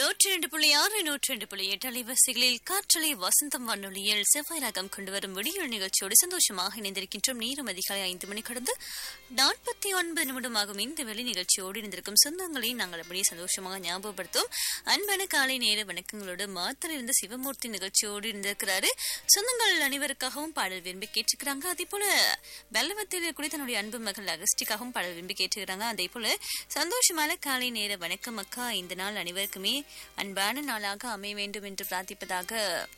நூற்றி ரெண்டு புள்ளி ஆறு நூற்றி ரெண்டு புள்ளி எட்டு அலைவரிசைகளில் காற்றலை வசந்தம் வானொலியில் செவ்வாய் ராகம் கொண்டு வரும் விடியல் நிகழ்ச்சியோடு சந்தோஷமாக இணைந்திருக்கின்றோம் நேரம் அதிகாலை ஐந்து மணி கடந்து நாற்பத்தி ஒன்பது நிமிடமாகும் இந்த வெளி நிகழ்ச்சியோடு இணைந்திருக்கும் சொந்தங்களை நாங்கள் அப்படியே சந்தோஷமாக ஞாபகப்படுத்தும் அன்பான காலை நேர வணக்கங்களோடு மாத்திலிருந்து சிவமூர்த்தி நிகழ்ச்சியோடு இருந்திருக்கிறாரு சொந்தங்கள் அனைவருக்காகவும் பாடல் விரும்பி கேட்டுக்கிறாங்க அதே போல வெள்ளவத்தில் கூட தன்னுடைய அன்பு மகள் அகஸ்டிக்காகவும் பாடல் விரும்பி கேட்டுக்கிறாங்க அதே போல சந்தோஷமான காலை நேர வணக்கம் அக்கா இந்த நாள் அனைவருக்குமே அன்பான நாளாக அமைய வேண்டும் என்று பிரார்த்திப்பதாக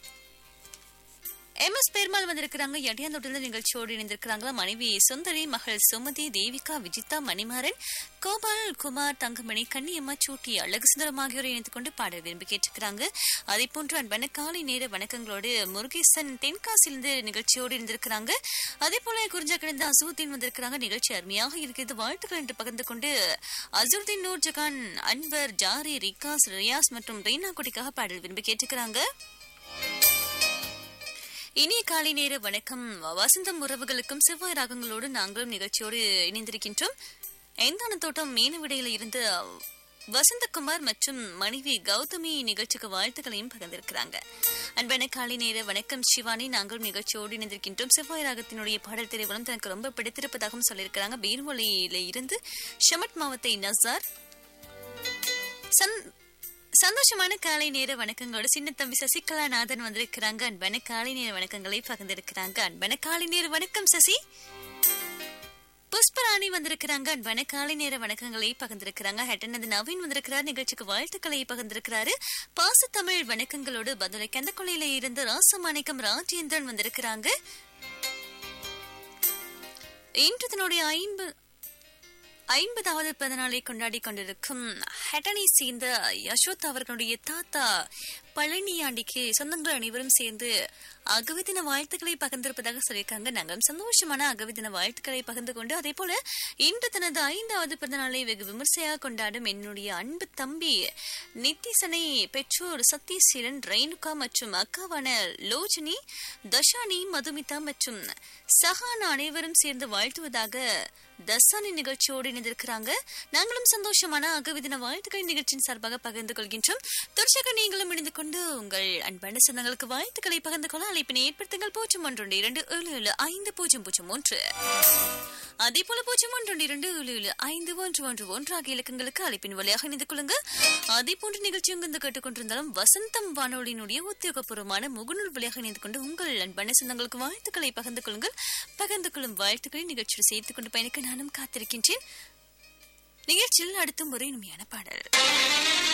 எம் எஸ் பெருமாள் வந்திருக்கிறாங்க எடியாந்தோட்டில் நிகழ்ச்சியோடு இணைந்திருக்கிறாங்களா மனைவி சுந்தரி மகள் சுமதி தேவிகா விஜிதா மணிமாறன் கோபால் குமார் தங்கமணி கன்னியம்மா சூட்டி அழகு சுந்தரம் ஆகியோரை இணைத்துக் கொண்டு பாட விரும்பி கேட்டிருக்கிறாங்க அதே போன்று அன்பான காலை நேர வணக்கங்களோடு முருகேசன் தென்காசியிலிருந்து நிகழ்ச்சியோடு இருந்திருக்கிறாங்க அதே போல குறிஞ்சா கிடந்த அசூத்தீன் வந்திருக்கிறாங்க நிகழ்ச்சி அருமையாக இருக்கிறது வாழ்த்துக்கள் என்று பகிர்ந்து கொண்டு அசூர்தீன் நூர் ஜகான் அன்வர் ஜாரி ரிகாஸ் ரியாஸ் மற்றும் ரெய்னா குட்டிக்காக பாடல் விரும்பி கேட்டுக்கிறாங்க இனிய காலை நேர வணக்கம் வசந்தம் உறவுகளுக்கும் செவ்வாய் ராகங்களோடு நாங்களும் நிகழ்ச்சியோடு இணைந்திருக்கின்றோம் எந்தான தோட்டம் மீனவிடையில இருந்து வசந்தகுமார் மற்றும் மனைவி கௌதமி நிகழ்ச்சிக்கு வாழ்த்துக்களையும் பகிர்ந்திருக்கிறாங்க அன்பான காலை நேர வணக்கம் சிவானி நாங்களும் நிகழ்ச்சியோடு இணைந்திருக்கின்றோம் செவ்வாய் ராகத்தினுடைய பாடல் திரைவலம் தனக்கு ரொம்ப பிடித்திருப்பதாகவும் சொல்லியிருக்கிறாங்க பீர்மொழியில இருந்து ஷமட் மாவத்தை நசார் சன் சந்தோஷமான காலை நேர வணக்கங்களோட சின்ன தம்பி சசிகலா நாதன் வந்திருக்கிறாங்க அன்பான காலை நேர வணக்கங்களை பகிர்ந்திருக்கிறாங்க அன்பான காலை நேர வணக்கம் சசி புஷ்பராணி வந்திருக்கிறாங்க அன்பான காலை நேர வணக்கங்களை பகிர்ந்திருக்கிறாங்க ஹெட்டனது நவீன் வந்திருக்கிறார் நிகழ்ச்சிக்கு வாழ்த்துக்களை பகிர்ந்திருக்கிறாரு பாசத்தமிழ் வணக்கங்களோடு பதிலை கந்தக்கொலையில இருந்து ராசமாணிக்கம் ராஜேந்திரன் வந்திருக்கிறாங்க இன்று தன்னுடைய ஐம்பது ஐம்பதாவது பிறந்தநாளை கொண்டாடி கொண்டிருக்கும் ஹெட்டனை சேர்ந்த யசோத் அவர்களுடைய தாத்தா பழனியாண்டிக்கு சொந்தங்கள் அனைவரும் சேர்ந்து அகவிதின வாழ்த்துக்களை பகிர்ந்திருப்பதாக சொல்லியிருக்காங்க நாங்கள் சந்தோஷமான அகவிதின வாழ்த்துக்களை பகிர்ந்து கொண்டு அதே போல இன்று தனது ஐந்தாவது பிறந்தநாளை வெகு விமர்சையாக கொண்டாடும் என்னுடைய அன்பு தம்பி நித்திசனை பெற்றோர் சத்யசீலன் ரேணுகா மற்றும் அக்காவான லோஜினி தஷானி மதுமிதா மற்றும் சஹானா அனைவரும் சேர்ந்து வாழ்த்துவதாக தசானி நிகழ்ச்சியோடு இணைந்திருக்கிறாங்க நாங்களும் சந்தோஷமான அகவிதின வாழ்த்துக்கள் நிகழ்ச்சியின் சார்பாக பகிர்ந்து கொள்கின்றோம் தொடர்ச்சியாக நீங்களும் இணைந்து கொண்டு உங்கள் அன்பான சொந்தங்களுக்கு வாழ்த்துக்களை பகிர்ந்து கொள்ள அழைப்பினை ஏற்படுத்துங்கள் பூஜ்ஜியம் ஒன்று இரண்டு ஏழு ஏழு ஐந்து பூஜ்ஜியம் பூஜ்ஜியம் ஒன்று அதே போல பூஜ்ஜியம் ஒன்று இரண்டு ஏழு ஏழு ஐந்து ஒன்று ஒன்று ஒன்று ஆகிய இலக்கங்களுக்கு அழைப்பின் வழியாக இணைந்து கொள்ளுங்க அதே போன்ற நிகழ்ச்சி இங்கிருந்து கேட்டுக்கொண்டிருந்தாலும் வசந்தம் வானொலியினுடைய உத்தியோகபூர்வமான முகநூல் வழியாக இணைந்து கொண்டு உங்கள் அன்பான சொந்தங்களுக்கு வாழ்த்துக்களை பகிர்ந்து கொள்ளுங்கள் பகிர்ந்து கொள்ளும் வாழ்த்துக்களை நிகழ்ச்சியில் சேர்த்துக் கொண்டு பயணிக்க நானும் காத்திருக்கின்றேன் நிகழ்ச்சியில் அடுத்த முறை இனிமையான பாடல்